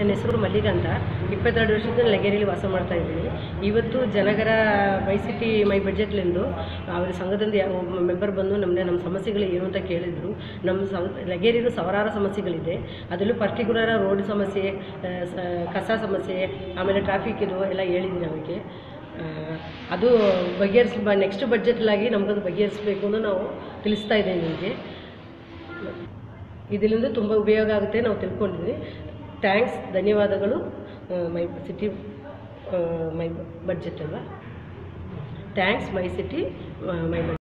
ನನ್ನ ಹೆಸರು ಮಲ್ಲಿಕ ಅಂತ ಇಪ್ಪತ್ತೆರಡು ವರ್ಷದಿಂದ ಲಗೇರಿಯಲ್ಲಿ ವಾಸ ಮಾಡ್ತಾ ಇದ್ದೀನಿ ಇವತ್ತು ಜನಗರ ಮೈ ಸಿಟಿ ಮೈ ಬಡ್ಜೆಟ್ಲೆಂದು ಅವರ ಸಂಘದಿಂದ ಯಾವ ಒಬ್ಬ ಮೆಂಬರ್ ಬಂದು ನಮ್ಮನ್ನ ನಮ್ಮ ಸಮಸ್ಯೆಗಳು ಏನು ಅಂತ ಕೇಳಿದರು ನಮ್ಮ ಸಂ ಲಗೇರಿಯಲ್ಲೂ ಸಾವಿರಾರು ಸಮಸ್ಯೆಗಳಿದೆ ಅದರಲ್ಲೂ ಪರ್ಟಿಕ್ಯುಲರ್ ರೋಡ್ ಸಮಸ್ಯೆ ಆ, ಸ- ಕಸ ಸಮಸ್ಯೆ ಆಮೇಲೆ ಟ್ರಾಫಿಕ್ ಇದು ಎಲ್ಲ ಹೇಳಿದ್ದೀನಿ ಅವರಿಗೆ ಆ, ಅದು ಬಗೆಹರಿಸ್ ಬ ನೆಕ್ಸ್ಟ್ ಬಡ್ಜೆಟ್ಲಾಗಿ ನಮಗದು ಬಗೆಹರಿಸಬೇಕು ಅಂತ ನಾವು ತಿಳಿಸ್ತಾ ಇದ್ದೇವೆ ನಿಮಗೆ ಇದರಿಂದ ತುಂಬ ಉಪಯೋಗ ಆಗುತ್ತೆ ನಾವು ತಿಳ್ಕೊಂಡಿದ್ವಿ ಥ್ಯಾಂಕ್ಸ್ ಧನ್ಯವಾದಗಳು ಆ, ಮೈ ಸಿಟಿ ಆ, ಮೈ ಬಡ್ಜೆಟ್ ಅಲ್ವಾ thanks my city my budget